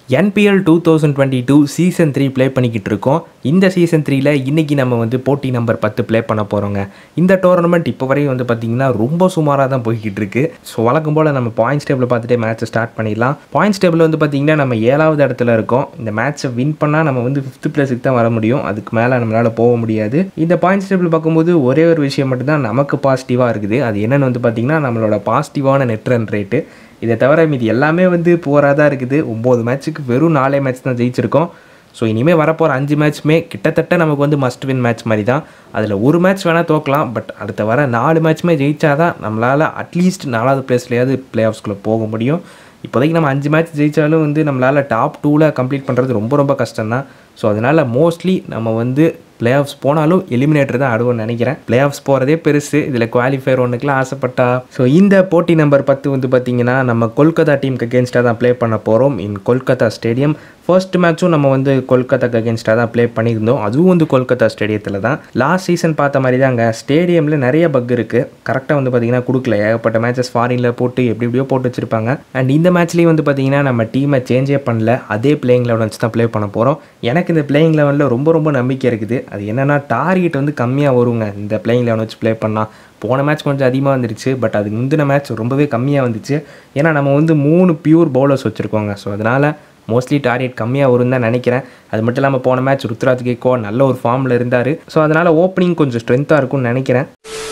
NPL two thousand twenty two season three play பண்ணிக்கிட்டு இருக்கோம் இந்த சீசன் த்ரீல இன்னைக்கு நம்ம வந்து போட்டி நம்பர் பத்து ப்ளே பண்ண போகிறோங்க இந்த டோர்னமெண்ட் இப்போ வரையும் வந்து பார்த்திங்கன்னா ரொம்ப சுமாராக தான் போய்கிட்டு இருக்கு ஸோ வழக்கம் போல் நம்ம பாயிண்ட்ஸ் டேபிள் பார்த்துட்டே மேட்ச்சை ஸ்டார்ட் பண்ணிடலாம் பாயிண்ட்ஸ் டேபிள் வந்து பார்த்திங்கன்னா நம்ம ஏழாவது இடத்துல இருக்கோம் இந்த மேட்ச்சை வின் பண்ணால் நம்ம வந்து ஃபிஃப்த் பிளேஸுக்கு தான் வர முடியும் அதுக்கு மேலே நம்மளால் போக முடியாது இந்த பாயிண்ட்ஸ் டேபிள் பார்க்கும்போது ஒரே ஒரு விஷயம் மட்டும்தான் நமக்கு பாசிட்டிவாக இருக்குது அது என்னென்னு வந்து பார்த்திங்கன்னா நம்மளோட பாசிட்டிவான நெட் ரன் ரேட்டு இதை தவிர மீதி எல்லாமே வந்து போராக தான் இருக்குது ஒம்பது மேட்ச்சுக்கு வெறும் நாலே மேட்ச் தான் ஜெயிச்சிருக்கோம் ஸோ இனிமேல் வரப்போகிற அஞ்சு மேட்ச்சுமே கிட்டத்தட்ட நமக்கு வந்து மஸ்ட் வின் மேட்ச் மாதிரி தான் அதில் ஒரு மேட்ச் வேணால் தோக்கலாம் பட் அடுத்த வர நாலு மேட்ச்சுமே ஜெயிச்சாதான் நம்மளால் அட்லீஸ்ட் நாலாவது பிளேஸ்லையாவது பிளே ஆஃப்ஸ்குள்ளே போக முடியும் இப்போதைக்கு நம்ம அஞ்சு மேட்ச் ஜெயித்தாலும் வந்து நம்மளால் டாப் டூவில் கம்ப்ளீட் பண்ணுறது ரொம்ப ரொம்ப கஷ்டம் தான் ஸோ அதனால் மோஸ்ட்லி நம்ம வந்து பிளே ஆஃப்ஸ் போனாலும் எலிமினேட்டர் தான் ஆடுவோம்னு நினைக்கிறேன் பிளே ஆஃப்ஸ் போகிறதே பெருசு இதில் குவாலிஃபயர் ஒன்றுக்குலாம் ஆசைப்பட்டா ஸோ இந்த போட்டி நம்பர் பத்து வந்து பார்த்திங்கன்னா நம்ம கொல்கத்தா டீமுக்கு அகேன்ஸ்டாக தான் ப்ளே பண்ண போகிறோம் இன் கொல்கத்தா ஸ்டேடியம் ஃபர்ஸ்ட் மேட்ச்சும் நம்ம வந்து கொல்கத்தாக்கு அகேன்ஸ்டாக தான் ப்ளே பண்ணியிருந்தோம் அதுவும் வந்து கொல்கத்தா ஸ்டேடியத்தில் தான் லாஸ்ட் சீசன் பார்த்த மாதிரி தாங்க ஸ்டேடியமில் நிறைய பக் இருக்குது கரெக்டாக வந்து பார்த்திங்கன்னா கொடுக்கல ஏகப்பட்ட மேட்சஸ் ஃபாரினில் போட்டு எப்படி எப்படியோ போட்டு வச்சுருப்பாங்க அண்ட் இந்த மேட்ச்லேயும் வந்து பார்த்திங்கன்னா நம்ம டீமை சேஞ்சே பண்ணல அதே பிளேயிங் லெவன் வச்சு தான் ப்ளே பண்ண போகிறோம் எனக்கு இந்த பிளேயிங் லெவனில் ரொம்ப ரொம்ப நம்பிக்கை இருக்குது அது என்னென்னா டார்கெட் வந்து கம்மியாக வருங்க இந்த பிளேயிங் லெவன் வச்சு ப்ளே பண்ணால் போன மேட்ச் கொஞ்சம் அதிகமாக வந்துருச்சு பட் அதுக்கு முந்தின மேட்ச் ரொம்பவே கம்மியாக வந்துச்சு ஏன்னா நம்ம வந்து மூணு பியூர் பவுலர்ஸ் வச்சுருக்கோங்க ஸோ அதனால் மோஸ்ட்லி டார்கெட் கம்மியாக வரும்னு தான் நினைக்கிறேன் அது மட்டும் இல்லாமல் போன மேட்ச் ருத்ராஜ் கேக்கோ நல்ல ஒரு ஃபார்மில் இருந்தார் ஸோ அதனால் ஓப்பனிங் கொஞ்சம் ஸ்ட்ரென்த்தாக இருக்கும்னு நினைக்கிறேன்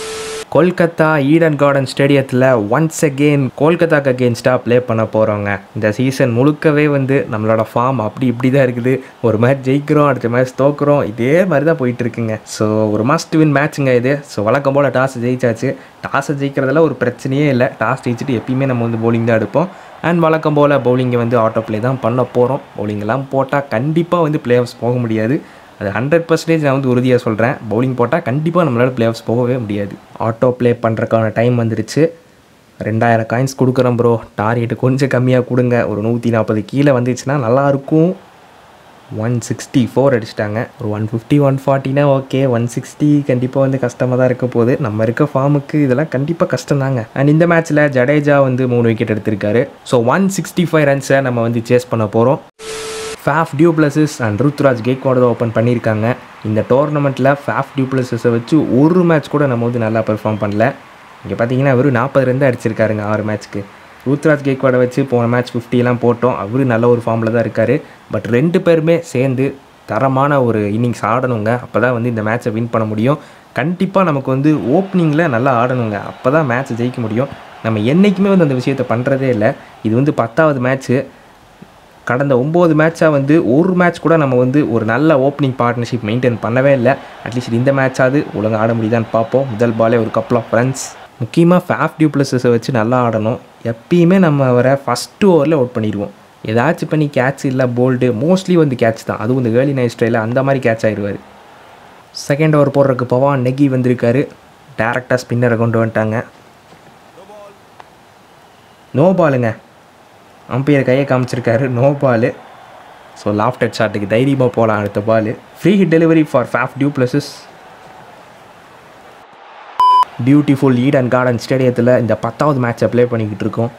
கொல்கத்தா ஈடன் கார்டன் ஸ்டேடியத்தில் ஒன்ஸ் அகெயின் கொல்கத்தாக்கு அகேன்ஸ்டாக ப்ளே பண்ண போகிறோங்க இந்த சீசன் முழுக்கவே வந்து நம்மளோட ஃபார்ம் அப்படி இப்படி தான் இருக்குது ஒரு மேட்ச் ஜெயிக்கிறோம் அடுத்த மேட்ச் தோக்குறோம் இதே மாதிரி தான் போயிட்டு இருக்குங்க ஸோ ஒரு மஸ்ட் வின் மேட்ச்சுங்க இது ஸோ வழக்கம் போல் டாஸ் ஜெயிச்சாச்சு டாஸை ஜெயிக்கிறதுல ஒரு பிரச்சனையே இல்லை டாஸ் ஜெயிச்சுட்டு எப்பயுமே நம்ம வந்து bowling தான் எடுப்போம் அண்ட் வழக்கம் போல் பவுலிங்கை வந்து ஆட்டோ ப்ளே தான் பண்ண போகிறோம் பவுலிங்கெல்லாம் போட்டால் கண்டிப்பாக வந்து பிளே ஆஃப்ஸ் போக முடியாது அது ஹண்ட்ரட் பர்சன்டேஜ் நான் வந்து உறுதியாக சொல்கிறேன் பவுலிங் போட்டால் கண்டிப்பாக நம்மளால் பிளே ஆஃப்ஸ் போகவே முடியாது ஆட்டோ ப்ளே பண்ணுறக்கான டைம் வந்துருச்சு ரெண்டாயிரம் காயின்ஸ் கொடுக்குறேன் ப்ரோ டார்கெட்டு கொஞ்சம் கம்மியாக கொடுங்க ஒரு நூற்றி நாற்பது கீழே வந்துச்சுன்னா நல்லாயிருக்கும் ஒன் சிக்ஸ்டி ஃபோர் அடிச்சிட்டாங்க ஒரு ஒன் ஃபிஃப்டி ஒன் ஃபார்ட்டினா ஓகே ஒன் சிக்ஸ்டி கண்டிப்பாக வந்து கஷ்டமாக தான் இருக்க போகுது நம்ம இருக்க ஃபார்முக்கு இதெல்லாம் கண்டிப்பாக கஷ்டம் தாங்க அண்ட் இந்த மேட்ச்சில் ஜடேஜா வந்து மூணு விக்கெட் எடுத்திருக்காரு ஸோ ஒன் சிக்ஸ்டி ஃபைவ் ரன்ஸை நம்ம வந்து சேஸ் பண்ண போகிறோம் Faf du Plessis and Ruturaj Gaikwad தான் ஓப்பன் பண்ணியிருக்காங்க இந்த டோர்னமெண்ட்டில் ஃபேஃப் டியூப்ளஸஸை வச்சு ஒரு மேட்ச் கூட நம்ம வந்து நல்லா பெர்ஃபார்ம் பண்ணல இங்கே பார்த்தீங்கன்னா வெறும் நாற்பது ரன் தான் அடிச்சிருக்காருங்க ஆறு மேட்ச்க்கு ருத்ராஜ் கேக்வாடை வச்சு போன மேட்ச் ஃபிஃப்டிலாம் போட்டோம் அவரு நல்ல ஒரு ஃபார்மில் தான் இருக்கார் பட் ரெண்டு பேருமே சேர்ந்து தரமான ஒரு இன்னிங்ஸ் ஆடணுங்க அப்போ தான் வந்து இந்த மேட்ச்சை வின் பண்ண முடியும் கண்டிப்பாக நமக்கு வந்து ஓப்பனிங்கில் நல்லா ஆடணுங்க அப்போ தான் மேட்ச் ஜெயிக்க முடியும் நம்ம என்றைக்குமே வந்து அந்த விஷயத்தை பண்ணுறதே இல்லை இது வந்து பத்தாவது மேட்ச்சு கடந்த ஒம்பது மேட்சாக வந்து ஒரு மேட்ச் கூட நம்ம வந்து ஒரு நல்ல ஓப்பனிங் பார்ட்னர்ஷிப் மெயின்டைன் பண்ணவே இல்லை அட்லீஸ்ட் இந்த மேட்சாவது ஒழுங்காக ஆட முடியுதான்னு பார்ப்போம் முதல் பாலே ஒரு கப்பல் ஆஃப் ரன்ஸ் முக்கியமாக ஃபேஃப் டியூப்ளஸஸை வச்சு நல்லா ஆடணும் எப்பயுமே நம்ம அவரை ஃபஸ்ட்டு ஓவரில் அவுட் பண்ணிடுவோம் ஏதாச்சும் பண்ணி கேட்ச் இல்லை போல்டு மோஸ்ட்லி வந்து கேட்ச் தான் அதுவும் இந்த ஏர்லி நைட் ஸ்டைலில் அந்த மாதிரி கேட்ச் ஆயிடுவார் செகண்ட் ஓவர் போடுறதுக்கு பவான் நெகி வந்திருக்காரு டேரெக்டாக ஸ்பின்னரை கொண்டு வந்துட்டாங்க நோ பாலுங்க அம்பையர் கையை காமிச்சிருக்காரு நோ பால் ஸோ லாஃப்டட் ஷாட்டுக்கு தைரியமாக போகலாம் அடுத்த ball free hit delivery for Faf du Plessis beautiful Eden garden ஸ்டேடியத்தில் இந்த பத்தாவது மேட்சை ப்ளே பண்ணிக்கிட்டு இருக்கோம்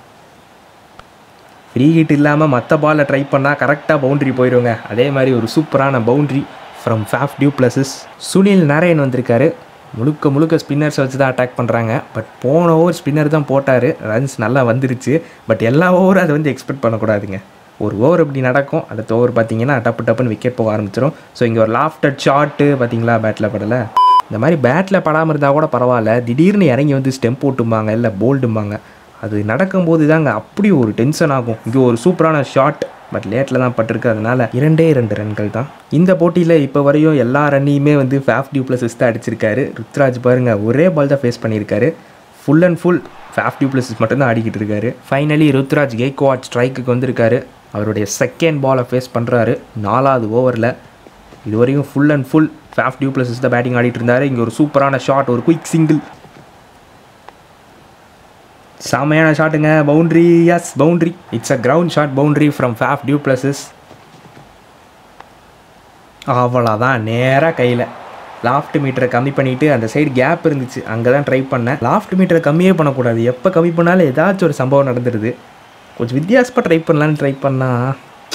ஃப்ரீ ஹிட் இல்லாமல் மற்ற பாலில் ட்ரை பண்ணால் கரெக்டாக பவுண்ட்ரி போயிடுங்க அதே மாதிரி ஒரு சூப்பரான boundary from Faf du Plessis Sunil Narine வந்திருக்காரு முழுக்க முழுக்க ஸ்பின்னர்ஸை வச்சு தான் அட்டாக் பண்ணுறாங்க பட் போன ஓவர் ஸ்பின்னர் தான் போட்டார் ரன்ஸ் நல்லா வந்துருச்சு பட் எல்லா ஓவரும் அதை வந்து எக்ஸ்பெக்ட் பண்ணக்கூடாதுங்க ஒரு ஓவர் இப்படி நடக்கும் அடுத்த ஓவர் பார்த்தீங்கன்னா டப்பு டப்புன்னு விக்கெட் போக ஆரம்பிச்சிடும் ஸோ இங்கே ஒரு லாஃப்டட் ஷாட்டு பார்த்தீங்களா பேட்டில் படலை இந்த மாதிரி பேட்டில் படாமல் இருந்தால் கூட பரவாயில்ல திடீர்னு இறங்கி வந்து ஸ்டெம்ப் போட்டும்பாங்க இல்லை போல்டும்பாங்க அது நடக்கும்போது தாங்க அப்படி ஒரு டென்ஷன் ஆகும் இங்கே ஒரு சூப்பரான ஷாட் பட் லேட்டில் தான் பட்டிருக்கு அதனால இரண்டே இரண்டு ரன்கள் தான் இந்த போட்டியில் இப்போ வரையும் எல்லா ரன்னையுமே வந்து ஃபேஃப் டியூப்ளஸஸ் தான் அடிச்சிருக்காரு ருத்ராஜ் பாருங்க ஒரே பால் தான் ஃபேஸ் பண்ணியிருக்காரு full and full Faf du Plessis மட்டும்தான் ஆடிக்கிட்டு இருக்காரு ஃபைனலி ருத்ராஜ் கேக்வாட் ஸ்ட்ரைக்குக்கு வந்திருக்காரு அவருடைய செகண்ட் பாலை ஃபேஸ் பண்ணுறாரு நாலாவது ஓவரில் இதுவரையும் full and full Faf du Plessis தான் பேட்டிங் ஆடிட்டு இருந்தாரு இங்கே ஒரு சூப்பரான ஷாட் ஒரு குயிக் சிங்கிள் செமையான ஷாட்டுங்க boundary yes boundary it's a ground shot boundary from Faf du Plessis அவ்வளோதான் நேராக கையில் லாஃப்ட் மீட்டரை கம்மி பண்ணிவிட்டு அந்த சைடு கேப் இருந்துச்சு அங்கே தான் ட்ரை பண்ணேன் லாஃப்ட் மீட்டரை கம்மியே பண்ணக்கூடாது எப்போ கம்மி பண்ணாலும் ஏதாச்சும் ஒரு சம்பவம் நடந்துடுது கொஞ்சம் வித்தியாசமாக ட்ரை பண்ணலான்னு ட்ரை பண்ணால்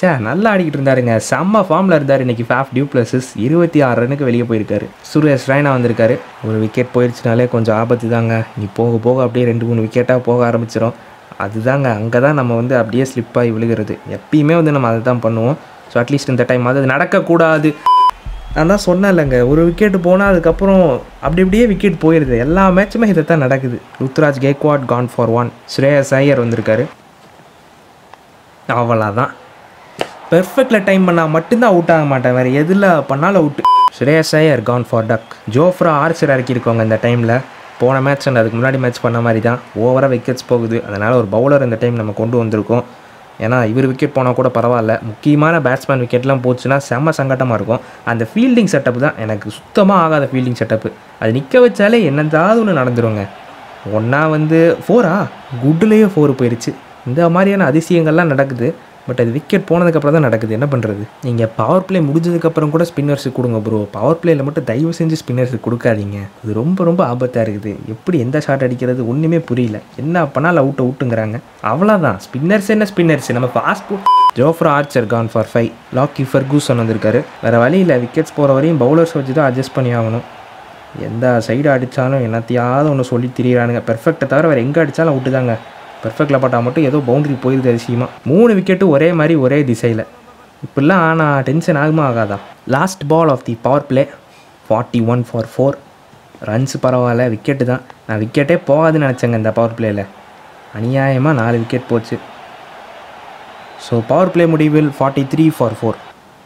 சே நல்லா ஆடிக்கிட்டு இருந்தாருங்க செம்ம ஃபார்மில் இருந்தார் இன்னைக்கு ஃபேஃப் டியூப்ளஸஸ் இருபத்தி ஆறு ரனுக்கு வெளியே போயிருக்காரு சுரேஷ் ரெய்னா வந்திருக்காரு ஒரு விக்கெட் போயிடுச்சுனாலே கொஞ்சம் ஆபத்து தாங்க நீ போக போக அப்படியே ரெண்டு மூணு விக்கெட்டாக போக ஆரம்பிச்சிடும் அதுதாங்க அங்கே தான் நம்ம வந்து அப்படியே ஸ்லிப் ஆகி விழுகிறது எப்பயுமே வந்து நம்ம அதை தான் பண்ணுவோம் ஸோ அட்லீஸ்ட் இந்த டைம் அது நடக்கக்கூடாது நான் தான் சொன்னேன்லங்க ஒரு விக்கெட் போனால் அதுக்கப்புறம் அப்படி அப்படியே விக்கெட் போயிடுது எல்லா மேட்சுமே இதை தான் நடக்குது Ruturaj Gaikwad gone for one Shreyas Iyer வந்திருக்காரு அவ்வளோதான் பெர்ஃபெக்டில் டைம் பண்ணால் மட்டும்தான் அவுட் ஆக மாட்டேன் வேறு எதில் பண்ணாலும் out Shreyas Iyer gone for duck Jofra Archer இறக்கியிருக்கோங்க இந்த டைமில் போன மேட்ச் அண்ட் அதுக்கு முன்னாடி மேட்ச் பண்ண மாதிரி தான் ஓவராக விக்கெட்ஸ் போகுது அதனால் ஒரு பவுலர் இந்த டைம் நம்ம கொண்டு வந்திருக்கோம் ஏன்னா இவர் விக்கெட் போனால் கூட பரவாயில்ல முக்கியமான பேட்ஸ்மேன் விக்கெட்லாம் போச்சுன்னா செம்ம சங்கட்டமாக இருக்கும் அந்த ஃபீல்டிங் செட்டப் தான் எனக்கு சுத்தமாக ஆகாத ஃபீல்டிங் செட்டப்பு அது நிற்க வச்சாலே என்னதாவது ஒன்று நடந்துருங்க ஒன்றா வந்து ஃபோரா குட்லேயே ஃபோர் போயிடுச்சு இந்த மாதிரியான அதிசயங்கள்லாம் நடக்குது பட் அது விக்கெட் போனதுக்கப்புறம் தான் நடக்குது என்ன பண்ணுறது நீங்கள் பவர் பிளே முடிஞ்சதுக்கப்புறம் கூட ஸ்பின்னர்ஸுக்கு கொடுங்க ப்ரோ பவர் பிளேயில் மட்டும் தயவு செஞ்சு ஸ்பின்னர்ஸுக்கு கொடுக்காதீங்க அது ரொம்ப ரொம்ப ஆபத்தாக இருக்குது எப்படி எந்த ஷாட் அடிக்கிறது ஒன்றுமே புரியல என்ன பண்ணாலும் அவுட் அவுட்டுங்கிறாங்க அவ்வளோதான் ஸ்பின்னர்ஸ் என்ன ஸ்பின்னர்ஸ் நம்ம fast Jofra Archer gone for five Lockie Ferguson வந்திருக்காரு வேறு வழியில் விக்கெட்ஸ் போகிற வரையும் பவுலர்ஸ் வச்சு தான் அட்ஜஸ்ட் பண்ணி ஆகணும் எந்த சைடு அடித்தாலும் என்னத்தையாவது ஒன்று சொல்லி திரியிறானுங்க பெர்ஃபெக்ட்டை தவிர வேறு எங்கே அடித்தாலும் அவுட்டு தாங்க பெர்ஃபெக்டில் பட்டால் மட்டும் ஏதோ பவுண்டரி போயிருது அதிசயமாக மூணு விக்கெட்டும் ஒரே மாதிரி ஒரே திசையில் இப்படிலாம் ஆனால் டென்ஷன் ஆகுமா ஆகாதா last ball of the power play forty one for four runs பரவாயில்ல விக்கெட்டு தான் நான் விக்கெட்டே போகாதுன்னு நினச்சேங்க இந்த பவர் பிளேயில் அநியாயமாக நாலு விக்கெட் போச்சு ஸோ பவர் பிளே முடிவில் ஃபார்ட்டி த்ரீ ஃபார் ஃபோர்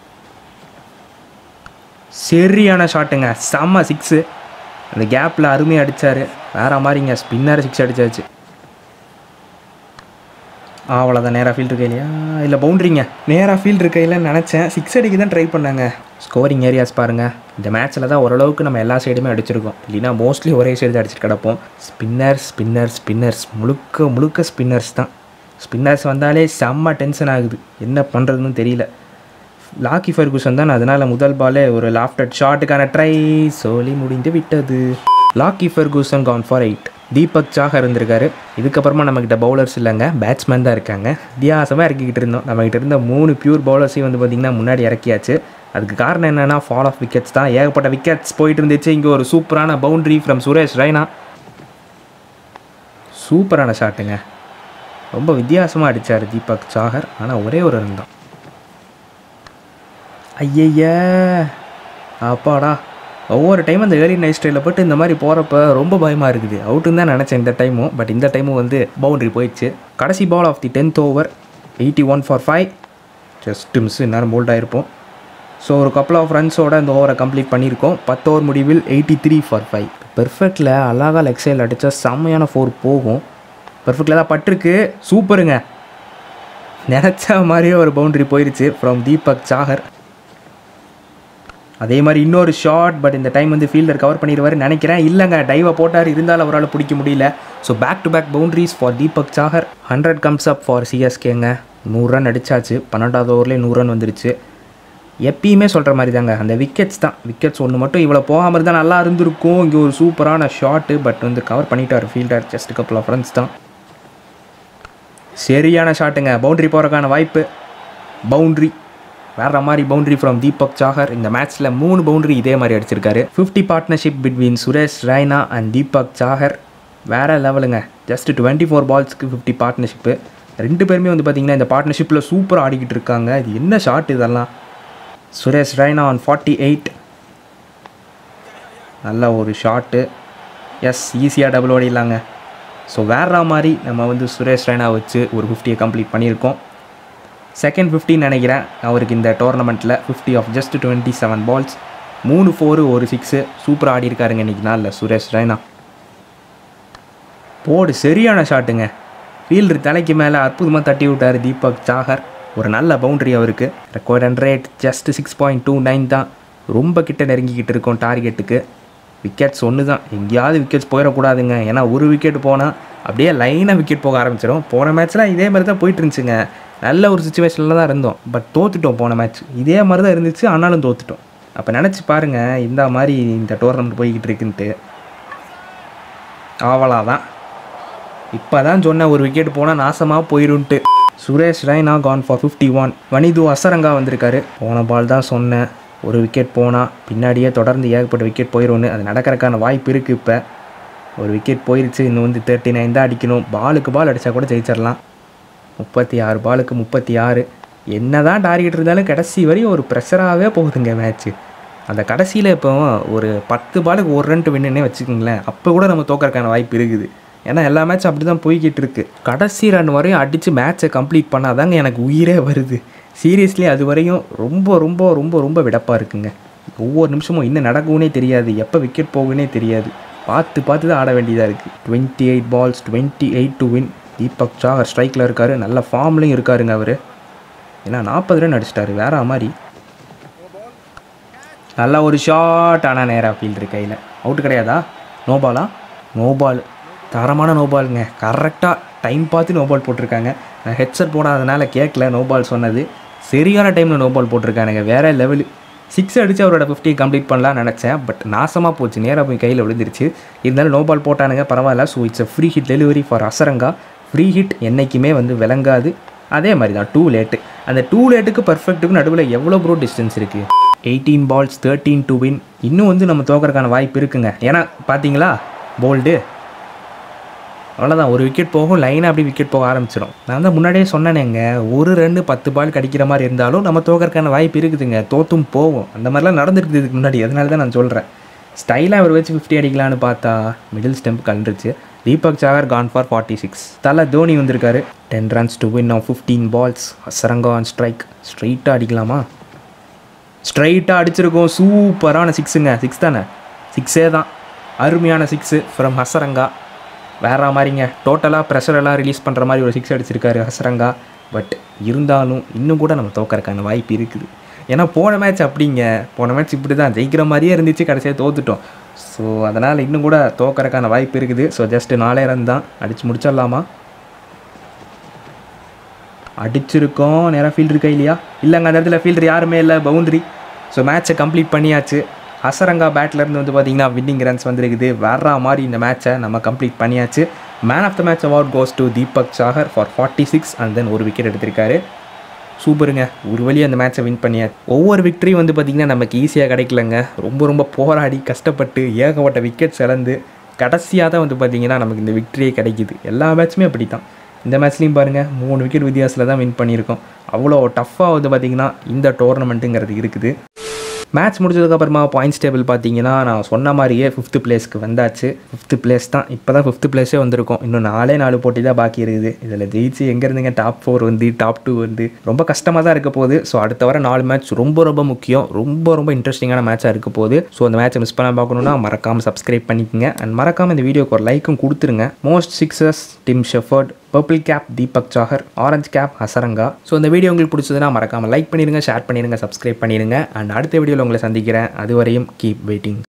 சரியான ஷாட்டுங்க செம்ம சிக்ஸு அந்த கேப்பில் அருமையாக அடித்தார் வேற மாதிரிங்க ஸ்பின்னர் சிக்ஸ் அடிச்சாச்சு அவ்வளோதான் நேராக ஃபீல்ட் இருக்கையிலையா இல்லை பவுண்ட்ரிங்க நேராக ஃபீல்ட் இருக்கையில் நினச்சேன் சிக்ஸ் அடிக்க தான் ட்ரை பண்ணாங்க ஸ்கோரிங் ஏரியாஸ் பாருங்கள் இந்த மேட்ச்சில் தான் ஓரளவுக்கு நம்ம எல்லா சைடுமே அடிச்சிருக்கோம் இல்லைன்னா மோஸ்ட்லி ஒரே சைடு தான் அடிச்சுட்டு கிடப்போம் ஸ்பின்னர் ஸ்பின்னர் ஸ்பின்னர்ஸ் முழுக்க முழுக்க ஸ்பின்னர்ஸ் தான் ஸ்பின்னர்ஸ் வந்தாலே செம்ம டென்ஷன் ஆகுது என்ன பண்ணுறதுன்னு தெரியல லாக்கி ஃபர்கூசன் தான் அதனால் முதல் பாலே ஒரு லாஃப்டட் ஷாட்டுக்கான ட்ரை சொல்லி முடிந்து விட்டது Lockie Ferguson gone for eight Deepak Chahar இருந்திருக்காரு இதுக்கப்புறமா நம்மக்கிட்ட பவுலர்ஸ் இல்லைங்க பேட்ஸ்மேன் தான் இருக்காங்க வித்தியாசமாக இறக்கிக்கிட்டு இருந்தோம் நம்மக்கிட்ட இருந்த மூணு பியூர் பவுலர்ஸையும் வந்து பார்த்திங்கன்னா முன்னாடி இறக்கியாச்சு அதுக்கு காரணம் என்னென்னா ஃபால் ஆஃப் விக்கெட்ஸ் தான் ஏகப்பட்ட விக்கெட்ஸ் போயிட்டு இருந்துச்சு இங்கே ஒரு சூப்பரான பவுண்டரி ஃப்ரம் சுரேஷ் ரெய்னா சூப்பரான ஷாட்டுங்க ரொம்ப வித்தியாசமாக அடித்தார் தீபக் சாகர் ஆனால் ஒரே ஒரு ரன் தான் ஐயய்ய அப்பாடா ஒவ்வொரு டைமும் அந்த ஏர்லி நைட் ஸ்டைலில் போட்டு இந்த மாதிரி போகிறப்ப ரொம்ப பயமாக இருக்குது அவுட்டுன்னு தான் நினச்சேன் இந்த டைமும் பட் இந்த டைமும் வந்து பவுண்டரி போயிடுச்சு கடைசி ball of the tenth over eighty one for five just miss இந்நேரம் போல்ட் ஆகிருப்போம் ஸோ ஒரு கப்பல் ஆஃப் ரன்ஸோட இந்த ஓவரை கம்ப்ளீட் பண்ணியிருக்கோம் பத்து ஓவர் முடிவில் எயிட்டி த்ரீ ஃபார் ஃபைவ் பெர்ஃபெக்டில் அழகாக லெக் சைடில் அடித்தா செம்மையான ஃபோர் போகும் பெர்ஃபெக்டில் தான் பட்டிருக்கு சூப்பருங்க நினச்ச மாதிரியே ஒரு பவுண்டரி போயிருச்சு ஃப்ரம் தீபக் சாகர் அதே மாதிரி இன்னொரு ஷாட் பட் இந்த டைம் வந்து ஃபீல்டர் கவர் பண்ணிடுவார் நினைக்கிறேன் இல்லைங்க டைவை போட்டார் இருந்தாலும் அவரால் பிடிக்க முடியல so back to back boundaries for Deepak Chahar hundred comes up for சிஎஸ்கேங்க நூறு ரன் அடிச்சாச்சு பன்னெண்டாவது ஓவர்லேயே நூறு ரன் வந்துருச்சு எப்பயுமே சொல்கிற மாதிரி தாங்க அந்த விக்கெட்ஸ் தான் விக்கெட்ஸ் ஒன்று மட்டும் இவ்வளோ போகாமல் இருந்தால் நல்லா இருந்திருக்கும் இங்கே ஒரு சூப்பரான ஷாட்டு பட் வந்து கவர் பண்ணிட்டார் fielder just couple of runs தான் சரியான ஷாட்டுங்க பவுண்டரி போகிறக்கான வாய்ப்பு பவுண்ட்ரி வேற மாதிரி பவுண்டரி ஃப்ரம் தீபக் சாகர் இந்த மேட்ச்சில் மூணு பவுண்டரி இதே மாதிரி அடிச்சிருக்காரு fifty partnership between Suresh Raina and Deepak Chahar வேற லெவலுங்க ஜஸ்ட் டுவெண்ட்டி ஃபோர் பால்ஸ்க்கு ஃபிஃப்டி பார்ட்னர்ஷிப்பு ரெண்டு பேருமே வந்து பார்த்தீங்கன்னா இந்த பார்ட்னர்ஷிப்பில் சூப்பராக ஆடிக்கிட்டு இருக்காங்க இது என்ன ஷாட் இதெல்லாம் Suresh Raina on forty eight நல்ல ஒரு ஷாட்டு எஸ் ஈஸியாக டபுள் ஓடிடலாங்க ஸோ வேற மாதிரி நம்ம வந்து சுரேஷ் ரெய்னா வச்சு ஒரு ஃபிஃப்டியை கம்ப்ளீட் பண்ணியிருக்கோம் செகண்ட் ஃபிஃப்டின்னு நினைக்கிறேன் அவருக்கு இந்த டோர்னமெண்ட்டில் fifty of just twenty seven balls மூணு ஃபோரு ஒரு சிக்ஸு சூப்பராக ஆடி இருக்காருங்க இன்றைக்கி நாளில் சுரேஷ் ரெய்னா போடு சரியான ஷாட்டுங்க ஃபீல்டர் தலைக்கு மேலே அற்புதமாக தட்டி விட்டார் தீபக் சாகர் ஒரு நல்ல பவுண்டரி அவருக்கு record run rate just six point two nine தான் ரொம்ப கிட்ட நெருங்கிக்கிட்டு இருக்கோம் டார்கெட்டுக்கு விக்கெட்ஸ் ஒன்று தான் எங்கேயாவது விக்கெட்ஸ் போயிடக்கூடாதுங்க ஏன்னா ஒரு விக்கெட் போனால் அப்படியே லைனாக விக்கெட் போக ஆரம்பிச்சிடும் போன மேட்ச்லாம் இதே மாதிரி தான் போயிட்டு இருந்துச்சுங்க நல்ல ஒரு சுச்சுவேஷனில் தான் இருந்தோம் பட் தோத்துட்டோம் போன மேட்ச் இதே மாதிரி தான் இருந்துச்சு ஆனாலும் தோத்துட்டோம் அப்போ நினச்சி பாருங்கள் இந்த மாதிரி இந்த டோர்னமெண்ட் போய்கிட்டு இருக்குன்ட்டு அவ்வளோதான் இப்போ தான் சொன்னேன் ஒரு விக்கெட் போனால் நாசமாக போயிருன்ட்டு Suresh Raina gone for fifty one Wanindu Hasaranga வந்திருக்காரு போன பால் தான் சொன்னேன் ஒரு விக்கெட் போனால் பின்னாடியே தொடர்ந்து ஏகப்பட்ட விக்கெட் போயிடும்னு அது நடக்கிறதுக்கான வாய்ப்பு இருக்குது இப்போ ஒரு விக்கெட் போயிருச்சு இன்னும் வந்து தேர்ட்டி நைன் தான் அடிக்கணும் பாலுக்கு பால் அடித்தா கூட ஜெயிச்சிடலாம் முப்பத்தி ஆறு பாலுக்கு முப்பத்தி ஆறு என்ன தான் டார்கெட் இருந்தாலும் கடைசி வரையும் ஒரு ப்ரெஷராகவே போகுதுங்க மேட்ச்சு அந்த கடைசியில் இப்போ ஒரு பத்து பாலுக்கு ஒரு ரன் வின்னுன்னே வச்சுக்கோங்களேன் அப்போ கூட நம்ம தோக்கறதுக்கான வாய்ப்பு இருக்குது ஏன்னா எல்லா மேட்சும் அப்படி தான் போய்கிட்டு இருக்கு கடைசி ரன் வரையும் அடித்து மேட்ச்சை கம்ப்ளீட் பண்ணாதாங்க எனக்கு உயிரே வருது சீரியஸ்லி அது வரையும் ரொம்ப ரொம்ப ரொம்ப ரொம்ப விடப்பாக இருக்குங்க ஒவ்வொரு நிமிஷமும் என்ன நடக்கும்னே தெரியாது எப்போ விக்கெட் போகுன்னே தெரியாது பார்த்து பார்த்து தான் ஆட வேண்டியதாக இருக்குது twenty eight balls twenty eight to win Deepak Chahar ஸ்ட்ரைக்கில் இருக்கார் நல்ல ஃபார்ம்லையும் இருக்காருங்க அவர் ஏன்னா நாற்பது ரன் அடிச்சிட்டாரு வேற மாதிரி நல்ல ஒரு ஷாட் ஆனால் நேராக ஃபீல்டர் கையில் அவுட் கிடையாதா நோ பாலா நோ பால் தரமான நோ பாலுங்க கரெக்டாக டைம் பார்த்து நோ பால் போட்டிருக்காங்க நான் ஹெட்செட் போடாதனால கேட்கல நோ பால் சொன்னது சரியான டைமில் நோ பால் போட்டிருக்கானுங்க வேறு லெவலு சிக்ஸ் அடித்து அவரோட ஃபிஃப்டி கம்ப்ளீட் பண்ணலாம்னு நினச்சேன் பட் நாசமாக போச்சு நேராக போய் கையில் விழுந்துருச்சு இருந்தாலும் நோ பால் போட்டானுங்க பரவாயில்ல so it's a free hit delivery for Hasaranga free hit என்றைக்குமே வந்து விளங்காது அதே மாதிரி தான் டூ லேட்டு அந்த டூ லேட்டுக்கு பர்ஃபெக்ட்டுக்கு நடுவில் எவ்வளோ ப்ரோ டிஸ்டன்ஸ் இருக்குது eighteen balls thirteen to win இன்னும் வந்து நம்ம தோக்கறதுக்கான வாய்ப்பு இருக்குங்க ஏன்னா பார்த்தீங்களா போல்டு அவ்வளோதான் ஒரு விக்கெட் போகும் லைனாக அப்படி விக்கெட் போக ஆரம்பிச்சிடும் நான் தான் முன்னாடியே சொன்னேனேங்க ஒரு ரெண்டு பத்து பால் கடிக்கிற மாதிரி இருந்தாலும் நம்ம தோக்கறதுக்கான வாய்ப்பு இருக்குதுங்க தோத்தும் போகும் அந்த மாதிரிலாம் நடந்துருக்குது இதுக்கு முன்னாடி அதனால தான் நான் சொல்கிறேன் ஸ்டைலாக அவர் வச்சு ஃபிஃப்டி அடிக்கலான்னு பார்த்தா மிடில் ஸ்டெம்ப் கலண்டுருச்சு Deepak Chahar gone for forty six தலை தோனி வந்திருக்காரு ten runs to win off fifteen balls Hasaranga on strike ஸ்ட்ரைட்டாக அடிக்கலாமா ஸ்ட்ரைட்டாக அடிச்சிருக்கோம் சூப்பரான சிக்ஸுங்க சிக்ஸ் தானே சிக்ஸே தான் அருமையான சிக்ஸு ஃப்ரம் ஹசரங்கா வேற மாதிரிங்க டோட்டலாக ப்ரெஷர் எல்லாம் ரிலீஸ் பண்ணுற மாதிரி ஒரு சிக்ஸ் அடிச்சிருக்காரு ஹசரங்கா பட் இருந்தாலும் இன்னும் கூட நம்ம தோக்கறதுக்கான வாய்ப்பு இருக்குது ஏன்னா போன மேட்ச் அப்படிங்க போன மேட்ச் இப்படி தான் ஜெயிக்கிற மாதிரியே இருந்துச்சு கடைசியாக தோத்துட்டோம் ஸோ அதனால் இன்னும் கூட தோக்கறதுக்கான வாய்ப்பு இருக்குது ஸோ ஜஸ்ட் நாலே ரன் தான் அடித்து முடிச்சிடலாமா அடிச்சிருக்கோம் நேராக ஃபீல்டர் கையிலையா இல்லைங்க அந்த இடத்துல ஃபீல்டர் யாருமே இல்லை பவுண்டரி ஸோ மேட்ச்சை கம்ப்ளீட் பண்ணியாச்சு ஹசரங்கா பேட்லேருந்து வந்து பார்த்தீங்கன்னா வின்னிங் ரன்ஸ் வந்திருக்குது வேற மாதிரி இந்த மேட்ச்சை நம்ம கம்ப்ளீட் பண்ணியாச்சு man of the match award goes to Deepak Chahar for forty six and then ஒரு விக்கெட் எடுத்திருக்காரு சூப்பருங்க ஒரு வழி அந்த மேட்ச்சை வின் பண்ணியாச்சு ஒவ்வொரு விக்டரியும் வந்து பார்த்திங்கன்னா நமக்கு ஈஸியாக கிடைக்கலங்க ரொம்ப ரொம்ப போராடி கஷ்டப்பட்டு ஏகப்பட்ட விக்கெட்ஸ் இழந்து கடைசியாக தான் வந்து பார்த்திங்கன்னா நமக்கு இந்த விக்டரியே கிடைக்குது எல்லா மேட்ச்சுமே அப்படி தான் இந்த மேட்ச்லேயும் பாருங்கள் மூணு விக்கெட் வித்தியாசத்தில் தான் வின் பண்ணியிருக்கோம் அவ்வளோ டஃப்பாக வந்து பார்த்திங்கன்னா இந்த டோர்னமெண்ட்டுங்கிறது இருக்குது மேட்ச் முடிச்சதுக்கப்புறமா பாயிண்ட்ஸ் டேபிள் பார்த்தீங்கன்னா நான் சொன்ன மாதிரியே ஃபிஃப்த்து பிளேஸ்க்கு வந்தாச்சு ஃபிஃப்த்து பிளேஸ் தான் இப்போ தான் ஃபிஃப்த்து பிளேஸே வந்திருக்கும் இன்னும் நாலே நாலு போட்டி தான் பாக்கி இருக்குது இதில் ஜெயிச்சு எங்கேருந்துங்க டாப் ஃபோர் வந்து டாப் டூ வந்து ரொம்ப கஷ்டமாக தான் இருக்க போகுது ஸோ அடுத்த வர நாலு மேட்ச் ரொம்ப ரொம்ப முக்கியம் ரொம்ப ரொம்ப இன்ட்ரெஸ்டிங்கான மேட்சாக இருக்க போகுது ஸோ அந்த மேட்ச்சை மிஸ் பண்ண பார்க்கணுன்னா மறக்காமல் சப்ஸ்கிரைப் பண்ணிக்கங்க அண்ட் மறக்காமல் இந்த வீடியோக்கு ஒரு லைக்கும் கொடுத்துருங்க most sixes Tim Shepherd purple cap Deepak Chahar orange cap Hasaranga so இந்த வீடியோ உங்களுக்கு பிடிச்சதுன்னா மறக்காமல் லைக் பண்ணிடுங்க ஷேர் பண்ணிடுங்க சப்ஸ்கிரைப் பண்ணிடுங்க அண்ட் அடுத்த வீடியோவில் உங்களை சந்திக்கிறேன் அதுவரையும் கீப் வெயிட்டிங்